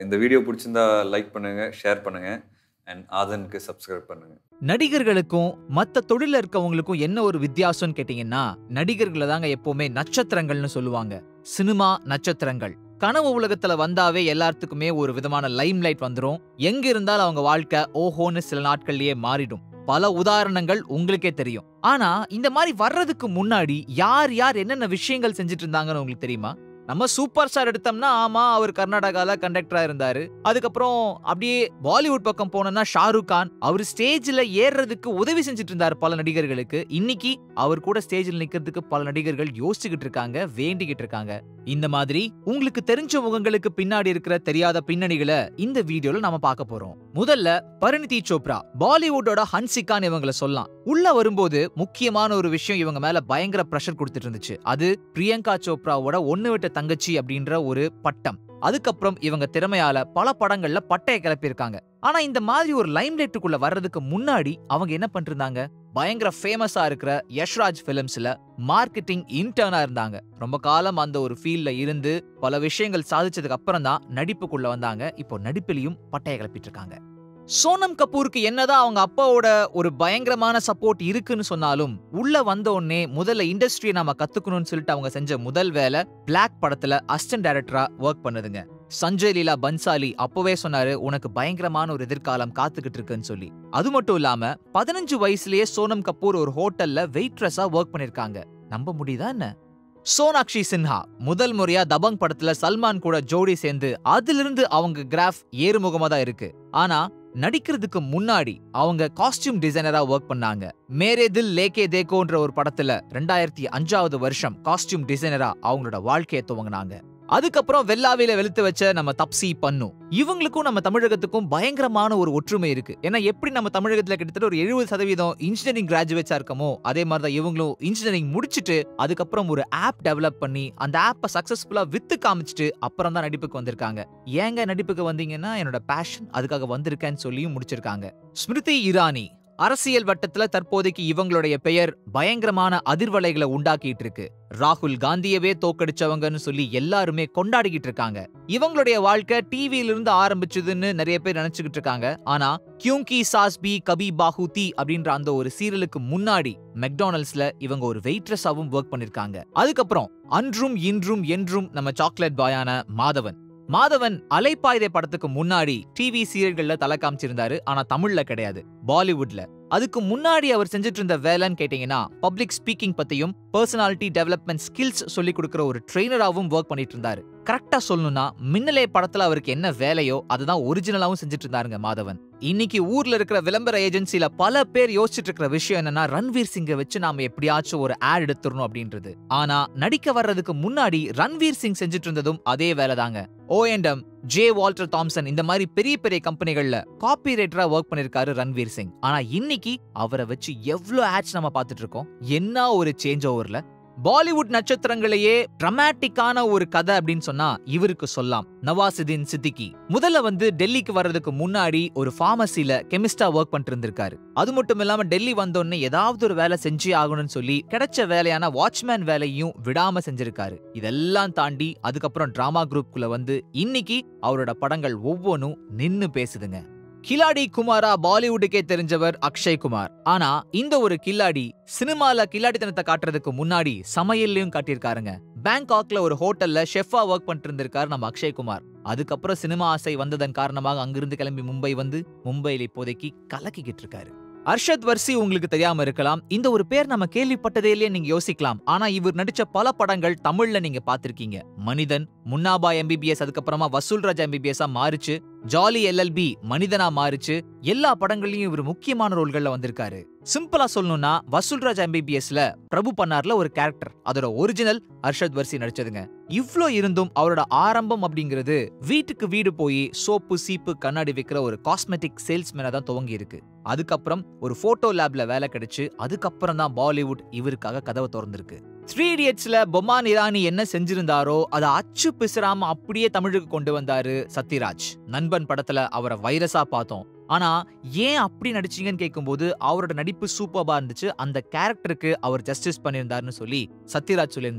இந்த வீடியோ பிடிச்சிருந்தா லைக் பண்ணுங்க ஷேர் பண்ணுங்க அண்ட் ஆதனுக்கு சப்ஸ்கிரைப் பண்ணுங்க நடிகர்களுக்கும் மத்த தொழில இருக்கவங்களுக்கும் என்ன ஒரு வித்தியாசம்னு கேட்டீங்கன்னா நடிகர்களை தாங்க எப்பவுமே நட்சத்திரங்கள்னு சொல்லுவாங்க சினிமா நட்சத்திரங்கள் கனவு உலகத்துல வந்தாவே எல்லாத்துக்குமே ஒரு விதமான லைம் லைட் வந்துரும் எங்க இருந்தாலும் அவங்க வாழ்க்கை ஓஹோன்னு சில நாட்கள்லயே மாறிடும் பல உதாரணங்கள் உங்களுக்கே தெரியும் ஆனா இந்த மாதிரி வர்றதுக்கு முன்னாடி யார் யார் என்னென்ன விஷயங்கள் செஞ்சுட்டு இருந்தாங்கன்னு உங்களுக்கு தெரியுமா நம்ம சூப்பர் ஸ்டார் எடுத்தோம்னா ஆமா அவர் கர்நாடகால கண்டக்டரா இருந்தாரு அதுக்கப்புறம் அப்படியே பாலிவுட் பக்கம் போனோம்னா ஷாருக் கான் அவர் ஸ்டேஜ்ல ஏறுறதுக்கு உதவி செஞ்சுட்டு இருந்தார் பல நடிகர்களுக்கு இன்னைக்கு அவர் கூட ஸ்டேஜில் நிக்கிறதுக்கு பல நடிகர்கள் யோசிச்சுக்கிட்டு இருக்காங்க வேண்டிக்கிட்டு இருக்காங்க இந்த மாதிரி உங்களுக்கு தெரிஞ்ச முகங்களுக்கு பின்னாடி இருக்கிற தெரியாத பின்னணிகளை இந்த வீடியோல நாம பார்க்க போறோம் முதல்ல பரிணிதி சோப்ரா பாலிவுட்டோட ஹன்சிகான்னு இவங்களை சொல்லலாம் உள்ள வரும்போது முக்கியமான ஒரு விஷயம் இவங்க மேல பயங்கர பிரஷர் கொடுத்துட்டு இருந்துச்சு அது பிரியங்கா சோப்ராவோட ஒண்ணு விட்ட தங்கச்சி அப்படின்ற ஒரு பட்டம் அதுக்கப்புறம் இவங்க திறமையால பல படங்கள்ல பட்டைய கிளப்பியிருக்காங்க ஆனா இந்த மாதிரி ஒரு லைம் லைட்டுக்குள்ள வர்றதுக்கு முன்னாடி அவங்க என்ன பண்ணிருந்தாங்க பயங்கர ஃபேமஸா இருக்கிற யஷ்ராஜ் பிலிம்ஸ்ல மார்க்கெட்டிங் இன்டர்னா இருந்தாங்க ரொம்ப காலம் அந்த ஒரு ஃபீல்ட்ல இருந்து பல விஷயங்கள் சாதிச்சதுக்கு அப்புறம் தான் நடிப்புக்குள்ள வந்தாங்க இப்போ நடிப்பிலையும் பட்டைய கிளப்பிட்டு இருக்காங்க சோனம் கபூருக்கு என்னதான் அவங்க அப்பாவோட ஒரு பயங்கரமான சப்போர்ட் இருக்குன்னு சொன்னாலும் உள்ள வந்த உடனே முதல்ல இண்டஸ்ட்ரியை நாம கத்துக்கணும்னு சொல்லிட்டு அவங்க செஞ்ச முதல் வேலை பிளாக் படத்துல அசிஸ்டன்ட் டைரக்டரா ஒர்க் பண்ணுதுங்க சஞ்சய் லீலா பன்சாலி அப்பவே சொன்னாரு உனக்கு பயங்கரமான ஒரு எதிர்காலம் காத்துக்கிட்டு இருக்குன்னு சொல்லி அது மட்டும் இல்லாம பதினஞ்சு வயசுலயே சோனம் கபூர் ஒரு ஹோட்டல்ல வெயிட்ரஸா ஒர்க் பண்ணிருக்காங்க நம்ப முடியுதா என்ன சோனாக்ஷி சின்ஹா முதல் முறையா தபங் படத்துல சல்மான் கூட ஜோடி சேர்ந்து அதிலிருந்து அவங்க கிராஃப் ஏறுமுகமா தான் இருக்கு ஆனா நடிக்கிறதுக்கு முன்னாடி அவங்க காஸ்டியூம் டிசைனரா ஒர்க் பண்ணாங்க மேரே தில் லேகே தேகோன்ற ஒரு படத்துல ரெண்டாயிரத்தி அஞ்சாவது வருஷம் காஸ்டியூம் டிசைனரா அவங்களோட வாழ்க்கையை துவங்கினாங்க அதுக்கப்புறம் வெள்ளாவில வெளுத்து வச்ச நம்ம தப்சி பண்ணு இவங்களுக்கும் நம்ம தமிழகத்துக்கும் பயங்கரமான ஒரு ஒற்றுமை இருக்கு ஏன்னா எப்படி நம்ம தமிழகத்துல கிட்டத்தட்ட ஒரு எழுபது சதவீதம் இன்ஜினியரிங் கிராஜுவேட்ஸா இருக்கமோ அதே மாதிரி தான் இவங்களும் இன்ஜினியரிங் முடிச்சுட்டு அதுக்கப்புறம் ஒரு ஆப் டெவலப் பண்ணி அந்த ஆப்பை சக்சஸ்ஃபுல்லா வித்து காமிச்சிட்டு அப்புறம் தான் நடிப்புக்கு வந்திருக்காங்க ஏங்க நடிப்புக்கு வந்தீங்கன்னா என்னோட பேஷன் அதுக்காக வந்திருக்கேன்னு சொல்லியும் முடிச்சிருக்காங்க ஸ்மிருதி இரானி அரசியல் வட்டத்துல தற்போதைக்கு இவங்களுடைய பெயர் பயங்கரமான அதிர்வலைகளை உண்டாக்கிட்டு இருக்கு ராகுல் காந்தியவே தோக்கடிச்சவங்கன்னு சொல்லி எல்லாருமே கொண்டாடிக்கிட்டு இருக்காங்க இவங்களுடைய வாழ்க்கை டிவியில இருந்து ஆரம்பிச்சதுன்னு நிறைய பேர் நினைச்சுக்கிட்டு இருக்காங்க ஆனா கியூங்கி சாஸ் பி கபி பாஹு தி அப்படின்ற அந்த ஒரு சீரியலுக்கு முன்னாடி மெக்டானல்ட்ஸ்ல இவங்க ஒரு வெயிட்ரஸாவும் ஒர்க் பண்ணிருக்காங்க அதுக்கப்புறம் அன்றும் இன்றும் என்றும் நம்ம சாக்லேட் பாயான மாதவன் மாதவன் அலைப்பாய்தை படத்துக்கு முன்னாடி டிவி சீரியல்கள்ல தலை காமிச்சிருந்தாரு ஆனா தமிழ்ல கிடையாது பாலிவுட்ல அதுக்கு முன்னாடி அவர் செஞ்சுட்டு இருந்த வேலைன்னு கேட்டீங்கன்னா பப்ளிக் ஸ்பீக்கிங் பத்தியும் பர்சனாலிட்டி டெவலப்மெண்ட் ஸ்கில்ஸ் சொல்லி கொடுக்குற ஒரு ட்ரெயினராகவும் ஒர்க் பண்ணிட்டு இருந்தாரு கரெக்டா சொல்லணும்னா மின்னலே படத்துல அவருக்கு என்ன வேலையோ அதுதான் ஒரிஜினலாவும் செஞ்சுட்டு இருந்தாருங்க மாதவன் இன்னைக்கு ஊர்ல இருக்கிற விளம்பர ஏஜென்சில பல பேர் யோசிச்சுட்டு இருக்கிற விஷயம் என்னன்னா ரன்வீர் சிங்கை வச்சு நாம எப்படியாச்சும் ஒரு ஆட் எடுத்துடணும் அப்படின்றது ஆனா நடிக்க வர்றதுக்கு முன்னாடி ரன்வீர் சிங் செஞ்சுட்டு இருந்ததும் அதே வேலை தாங்க ஓஎன்டம் ஜே வால்டர் தாம்சன் இந்த மாதிரி பெரிய பெரிய கம்பெனிகள்ல காப்பி ரைட்டரா ஒர்க் பண்ணிருக்காரு ரன்வீர் சிங் ஆனா இன்னைக்கு அவரை வச்சு எவ்வளவு ஆட்ஸ் நம்ம பார்த்துட்டு இருக்கோம் என்ன ஒரு சேஞ்ச் ஓவர்ல பாலிவுட் நட்சத்திரங்களையே டிராமாட்டிக்கான ஒரு கதை அப்படின்னு சொன்னா இவருக்கு சொல்லலாம் நவாசுதீன் சித்திகி முதல்ல வந்து டெல்லிக்கு வர்றதுக்கு முன்னாடி ஒரு ஃபார்மசில கெமிஸ்டா ஒர்க் பண்ணிட்டு இருந்திருக்காரு அது மட்டும் இல்லாம டெல்லி வந்தோடனே ஏதாவது ஒரு வேலை செஞ்சே ஆகணும்னு சொல்லி கிடைச்ச வேலையான வாட்ச்மேன் வேலையும் விடாம செஞ்சிருக்காரு இதெல்லாம் தாண்டி அதுக்கப்புறம் டிராமா குரூப்குள்ள வந்து இன்னைக்கு அவரோட படங்கள் ஒவ்வொன்றும் நின்னு பேசுதுங்க கில்லாடி குமாரா பாலிவுட்டுக்கே தெரிஞ்சவர் அக்ஷய் குமார் ஆனா இந்த ஒரு கில்லாடி சினிமால கில்லாடித்தனத்தை காட்டுறதுக்கு முன்னாடி சமையல்லையும் காட்டியிருக்காருங்க பேங்காக்ல ஒரு ஹோட்டல்ல ஷெஃபா ஒர்க் பண்ணிட்டு இருந்திருக்காரு நம்ம அக்ஷய் குமார் அதுக்கப்புறம் சினிமா ஆசை வந்ததன் காரணமாக அங்கிருந்து கிளம்பி மும்பை வந்து மும்பையில இப்போதைக்கு கலக்கிக்கிட்டு இருக்காரு அர்ஷத் வர்சி உங்களுக்கு தெரியாம இருக்கலாம் இந்த ஒரு பேர் நம்ம கேள்விப்பட்டதே இல்லையே நீங்க யோசிக்கலாம் ஆனா இவர் நடிச்ச பல படங்கள் தமிழ்ல நீங்க பாத்திருக்கீங்க மனிதன் முன்னாபா எம்பிபிஎஸ் அதுக்கப்புறமா வசூல்ராஜ் எம்பிபிஎஸ்ஸா மாறிச்சு ஜாலி எல்எல்பி மனிதனா மாறிச்சு எல்லா படங்கள்லயும் இவர் முக்கியமான ரோல்கள்ல வந்திருக்காரு சிம்பிளா சொல்லணும்னா வசூல்ராஜ் எம்பிபிஎஸ்ல பிரபு பண்ணார்ல ஒரு கேரக்டர் அதோட ஒரிஜினல் அர்ஷத் வர்சி நடிச்சதுங்க இவ்ளோ இருந்தும் அவரோட ஆரம்பம் அப்படிங்கிறது வீட்டுக்கு வீடு போய் சோப்பு சீப்பு கண்ணாடி விற்கிற ஒரு காஸ்மெட்டிக் சேல்ஸ்மேனா தான் துவங்கி இருக்கு அதுக்கப்புறம் ஒரு போட்டோ லேப்ல வேலை கிடைச்சு அதுக்கப்புறம் தான் பாலிவுட் இவருக்காக கதவை திறந்திருக்கு த்ரீ இடியட்ஸ்ல பொம்மான் இரானி என்ன செஞ்சிருந்தாரோ அதை அச்சு பிசுறாம அப்படியே தமிழுக்கு கொண்டு வந்தாரு சத்யராஜ் நண்பன் படத்துல அவரை வைரஸா பார்த்தோம் ஆனா ஏன் அப்படி நடிச்சீங்கன்னு கேட்கும்போது அவரோட நடிப்பு சூப்பர்பா இருந்துச்சு அந்த கேரக்டருக்கு அவர் ஜஸ்டிஸ் பண்ணியிருந்தாருன்னு சொல்லி சத்யராஜ் சொல்லியிருந்தார்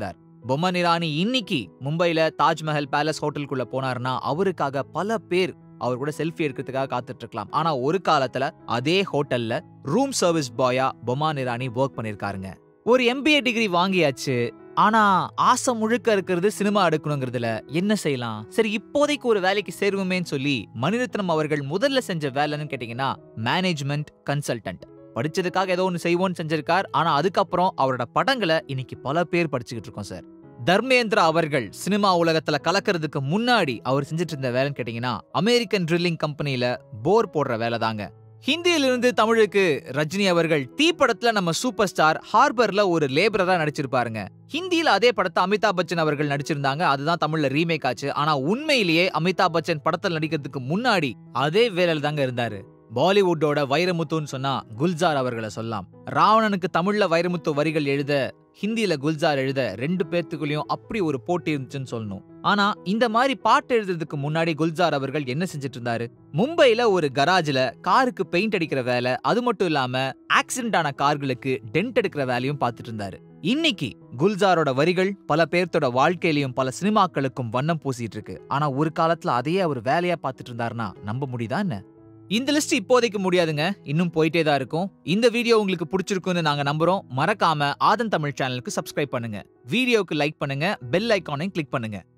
பொம்மன் இரானி இன்னைக்கு மும்பைல தாஜ்மஹல் பேலஸ் ஹோட்டலுக்குள்ள போனாருன்னா அவருக்காக பல பேர் அவர் கூட செல்ஃபி எடுக்கிறதுக்காக காத்துட்டு இருக்கலாம் ஆனா ஒரு காலத்துல அதே ஹோட்டல்ல ரூம் சர்வீஸ் பாயா பொம்மான் இரானி ஒர்க் பண்ணிருக்காருங்க ஒரு எம்பிஏ டிகிரி வாங்கியாச்சு ஆனா ஆசை முழுக்க இருக்கிறது சினிமா எடுக்கணுங்கிறதுல என்ன செய்யலாம் சரி இப்போதைக்கு ஒரு வேலைக்கு சேருவோமேன்னு சொல்லி மணிரத்னம் அவர்கள் முதல்ல செஞ்ச வேலைன்னு கேட்டீங்கன்னா மேனேஜ்மெண்ட் கன்சல்டன்ட் படிச்சதுக்காக ஏதோ ஒன்று செய்வோன்னு செஞ்சிருக்கார் ஆனா அதுக்கப்புறம் அவரோட படங்களை இன்னைக்கு பல பேர் படிச்சுக்கிட்டு இருக்கோம் சார் தர்மேந்திரா அவர்கள் சினிமா உலகத்துல கலக்கிறதுக்கு முன்னாடி அவர் செஞ்சுட்டு இருந்த வேலைன்னு கேட்டீங்கன்னா அமெரிக்கன் ட்ரில்லிங் கம்பெனில போர் போடுற வேலை தாங்க ஹிந்தியிலிருந்து தமிழுக்கு ரஜினி அவர்கள் தீ படத்துல நம்ம சூப்பர் ஸ்டார் ஹார்பர்ல ஒரு லேபரரா நடிச்சிருப்பாருங்க ஹிந்தியில அதே படத்தை அமிதாப் பச்சன் அவர்கள் நடிச்சிருந்தாங்க அதுதான் தமிழ்ல ரீமேக் ஆச்சு ஆனா உண்மையிலேயே அமிதாப் பச்சன் படத்தில் நடிக்கிறதுக்கு முன்னாடி அதே வேலையில தாங்க இருந்தாரு பாலிவுட்டோட வைரமுத்துன்னு சொன்னா குல்ஜார் அவர்களை சொல்லலாம் ராவணனுக்கு தமிழ்ல வைரமுத்து வரிகள் எழுத ஹிந்தியில குல்ஜார் எழுத ரெண்டு பேர்த்துக்குள்ளயும் அப்படி ஒரு போட்டி இருந்துச்சுன்னு சொல்லணும் ஆனா இந்த மாதிரி பாட்டு எழுதுறதுக்கு முன்னாடி குல்ஜார் அவர்கள் என்ன செஞ்சுட்டு இருந்தாரு மும்பைல ஒரு கராஜ்ல காருக்கு பெயிண்ட் அடிக்கிற வேலை அது மட்டும் இல்லாம ஆக்சிடென்ட் ஆன கார்களுக்கு டென்ட் எடுக்கிற வேலையும் பார்த்துட்டு இருந்தாரு இன்னைக்கு குல்ஜாரோட வரிகள் பல பேர்த்தோட வாழ்க்கையிலயும் பல சினிமாக்களுக்கும் வண்ணம் பூசிட்டு இருக்கு ஆனா ஒரு காலத்துல அதையே அவர் வேலையா பார்த்துட்டு இருந்தாருன்னா நம்ப முடியுதா என்ன இந்த லிஸ்ட் இப்போதைக்கு முடியாதுங்க இன்னும் போயிட்டே தான் இருக்கும் இந்த வீடியோ உங்களுக்கு பிடிச்சிருக்குன்னு நாங்க நம்புறோம் மறக்காம ஆதன் தமிழ் சேனலுக்கு சப்ஸ்கிரைப் பண்ணுங்க வீடியோக்கு லைக் பண்ணுங்க பெல் ஐகானையும் கிளிக் பண்ணுங்க